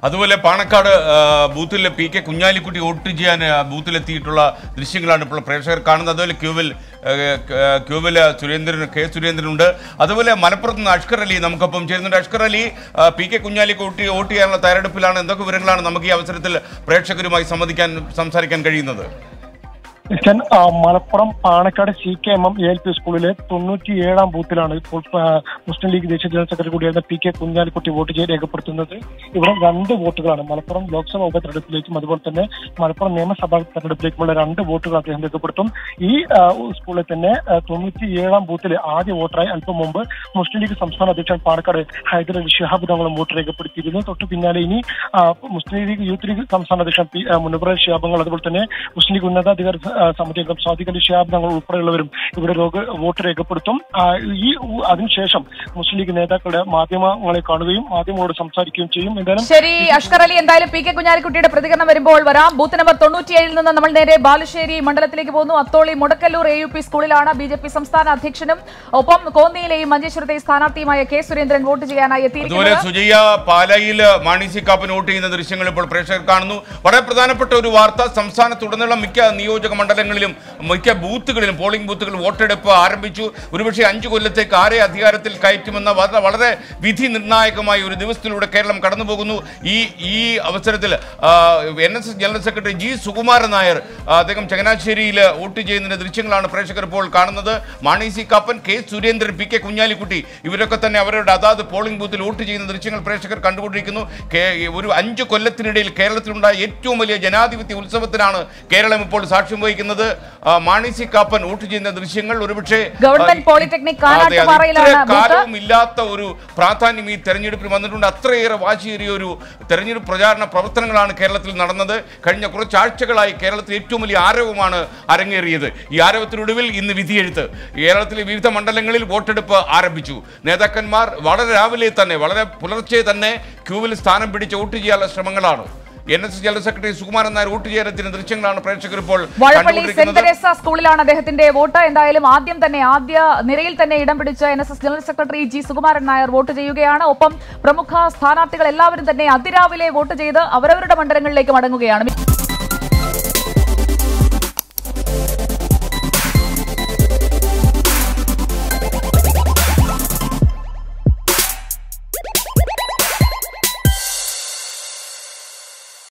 അതുപോലെ പാണക്കാട് ആ, ബൂത്തിൽ പി കെ കുഞ്ഞാലിക്കുട്ടി വോട്ട് ചെയ്യാൻ ആ, ബൂത്തിലെത്തിയിട്ടുള്ള ദൃശ്യങ്ങളാണ് ഇപ്പോൾ പ്രേക്ഷകർ കാണുന്നത് അതുപോലെ ക്യൂവിൽ ആ, ആ, ക്യൂവിൽ സുരേന്ദ്രൻ കെ സുരേന്ദ്രനുണ്ട് അതുപോലെ മലപ്പുറത്ത് നിന്ന് അഷ്കർ അലി നമുക്കൊപ്പം ചേരുന്നുണ്ട് അഷ്കർ അലി ആ, പി കെ കുഞ്ഞാലിക്കുട്ടി വോട്ട് ചെയ്യാനുള്ള തയ്യാറെടുപ്പിലാണ് എന്തൊക്കെ വിവരങ്ങളാണ് നമുക്ക് ഈ അവസരത്തിൽ പ്രേക്ഷകരുമായി സംവദിക്കാൻ സംസാരിക്കാൻ കഴിയുന്നത് ക്രിസ്ത്യൻ ആ, Malappuram Panakkad C K M M A L P സ്കൂളിലെ തൊണ്ണൂറ്റിയേഴാം ബൂത്തിലാണ് ഇപ്പോൾ ആ, മുസ്ലിം ലീഗ് ദേശീയ ജനറൽ സെക്രട്ടറി കൂടിയായിരുന്ന പി കെ കുഞ്ഞാലിക്കുട്ടി വോട്ട് ചെയ്ത് രേഖപ്പെടുത്തുന്നത് ഇവിടെ രണ്ട് വോട്ടുകളാണ് മലപ്പുറം ലോക്സഭാ ഉപതെരഞ്ഞെടുപ്പിലേക്കും അതുപോലെ തന്നെ മലപ്പുറം നിയമസഭാ തെരഞ്ഞെടുപ്പിലേക്കുമുള്ള രണ്ട് വോട്ടുകൾ അദ്ദേഹം രേഖപ്പെടുത്തും ഈ ആ, സ്കൂളിൽ തന്നെ ആ, തൊണ്ണൂറ്റിയേഴാം ബൂത്തിലെ ആദ്യ വോട്ടറായി അല്പം മുമ്പ് മുസ്ലിം ലീഗ് സംസ്ഥാന അധ്യക്ഷൻ പാണക്കാട് ഹൈദർ അലി ഷിഹാബ് തങ്ങളും വോട്ട് രേഖപ്പെടുത്തിയിരുന്നു തൊട്ട് പിന്നാലെ ഇനി ആ, മുസ്ലിം ലീഗ് യൂത്ത് ലീഗ് സംസ്ഥാന അധ്യക്ഷൻ പി ആ, മുനവർ ഷിഹാബങ്ങൾ അതുപോലെ തന്നെ മുസ്ലിം ലീഗ് ഉന്നതാധികാര ആ, സമിതി അംഗം സാദിഖ് അലി ഷിഹാബ് തങ്ങൾ ഉൾപ്പെടെയുള്ളവരും ഇവിടെ ലോക വോട്ട് രേഖപ്പെടുത്തും ആ, ഈ ഉ- അതിനുശേഷം മുസ്ലിം ലീഗ് നേതാക്കളുടെ മാധ്യമങ്ങളെ കാണുകയും മാധ്യമങ്ങളോട് സംസാരിക്കുകയും ചെയ്യും എന്തായാലും ശരി അഷ്കർ അലി എന്തായാലും പി കെ കുഞ്ഞാലിക്കുട്ടിയുടെ പ്രതികരണം വരുമ്പോൾ വരാം ബൂത്ത് നമ്പർ തൊണ്ണൂറ്റിയേഴിൽ നിന്ന് നമ്മൾ നേരെ ബാലുശ്ശേരി മണ്ഡലത്തിലേക്ക് പോകുന്നു Atholi Mudakkallur A U P സ്കൂളിലാണ് ബി ജെ പി സംസ്ഥാന അധ്യക്ഷനും ഒപ്പം കോന്നിയിലെയും മഞ്ചേശ്വരത്തെയും സ്ഥാനാർത്ഥിയുമായ കെ സുരേന്ദ്രൻ വോട്ട് ചെയ്യാനായി അതുപോലെ എത്തിയിരിക്കുന്നത് സുജയ്യ പാലയിൽ മാണി സി കാപ്പൻ വോട്ട് ചെയ്യുന്ന ദൃശ്യങ്ങൾ ഇപ്പോൾ പ്രേക്ഷകർ കാണുന്നു വളരെ പ്രധാനപ്പെട്ട ഒരു വാർത്ത സംസ്ഥാനത്തുടനീളം മിക്ക നിയോജക മണ്ഡലങ്ങളിലും മിക്ക ബൂത്തുകളിലും പോളിംഗ് ബൂത്തുകളിൽ വോട്ടെടുപ്പ് ആരംഭിച്ചു ഒരുപക്ഷെ അഞ്ചു കൊല്ലത്തേക്ക് ആരെ അധികാരത്തിൽ കയറ്റുമെന്ന വളരെ വളരെ വിധി നിർണായകമായ ഒരു ദിവസത്തിലൂടെ കേരളം കടന്നു പോകുന്നു ഈ ഈ അവസരത്തിൽ N S S general secretary G Sukumaran Nair ആ, അദ്ദേഹം ചങ്ങനാശ്ശേരിയിൽ വോട്ട് ചെയ്യുന്നതിന്റെ ദൃശ്യങ്ങളാണ് പ്രേക്ഷകർ ഇപ്പോൾ കാണുന്നത് Mani C Kappan K Surendran P K Kunhalikutty ഇവരൊക്കെ തന്നെ അവരുടെ അതാത് പോളിംഗ് ബൂത്തിൽ വോട്ട് ചെയ്യുന്ന ദൃശ്യങ്ങൾ പ്രേക്ഷകർ കണ്ടുകൊണ്ടിരിക്കുന്നു കേ- ഒരു അഞ്ച് കൊല്ലത്തിനിടയിൽ കേരളത്തിലുണ്ടായ ഏറ്റവും വലിയ ജനാധിപത്യ ഉത്സവത്തിനാണ് കേരളം ഇപ്പോൾ സാക്ഷ്യം വഹിക്കുന്നത് ആ, മാണി സി കാപ്പൻ വോട്ട് ചെയ്യുന്ന ദൃശ്യങ്ങൾ ഒരുപക്ഷെ ഗവൺമെന്റ് ആ, പോളിടെക്നിക് അതെ, അതെ. കാനാട്ടുപാറയിലാണ് ഇത്രയും ബൂത്ത്. കാലവും ഇല്ലാത്ത ഒരു പ്രാധാന്യം ഈ തെരഞ്ഞെടുപ്പിൽ വന്നിട്ടുണ്ട് അത്രയേറെ വാശിയേറിയ ഒരു തെരഞ്ഞെടുപ്പ് പ്രചാരണ പ്രവർത്തനങ്ങളാണ് കേരളത്തിൽ നടന്നത് കഴിഞ്ഞ കുറച്ചാഴ്ചകളായി കേരളത്തിൽ ഏറ്റവും വലിയ ആരവമാണ് അരങ്ങേറിയത് ഈ ആരവത്തിനൊടുവിൽ ഇന്ന് വിധിയെഴുത്ത് കേരളത്തിലെ വിവിധ മണ്ഡലങ്ങളിൽ വോട്ടെടുപ്പ് ആരംഭിച്ചു നേതാക്കന്മാർ വളരെ രാവിലെ തന്നെ വളരെ പുലർച്ചെ തന്നെ ക്യൂവിൽ സ്ഥാനം പിടിച്ച് വോട്ട് ചെയ്യാനുള്ള ശ്രമങ്ങളാണ് N S S general secretary Sukumaran Nair vote ചെയ്യാനെത്തുന്ന ദൃശ്യങ്ങളാണ് പ്രേക്ഷകർ ഇപ്പോൾ വാഴപ്പള്ളി സെന്റ് കണ്ടുകൊണ്ടിരിക്കുന്നത് തെരേസ സ്കൂളിലാണ് അദ്ദേഹത്തിന്റെ വോട്ട് എന്തായാലും ആദ്യം തന്നെ ആദ്യ നിരയിൽ തന്നെ ഇടം പിടിച്ച N S S general secretary G Sukumaran Nair vote ചെയ്യുകയാണ് ഒപ്പം പ്രമുഖ സ്ഥാനാർത്ഥികൾ എല്ലാവരും തന്നെ അതിരാവിലെ വോട്ട് ചെയ്ത് അവരവരുടെ മണ്ഡലങ്ങളിലേക്ക് മടങ്ങുകയാണ്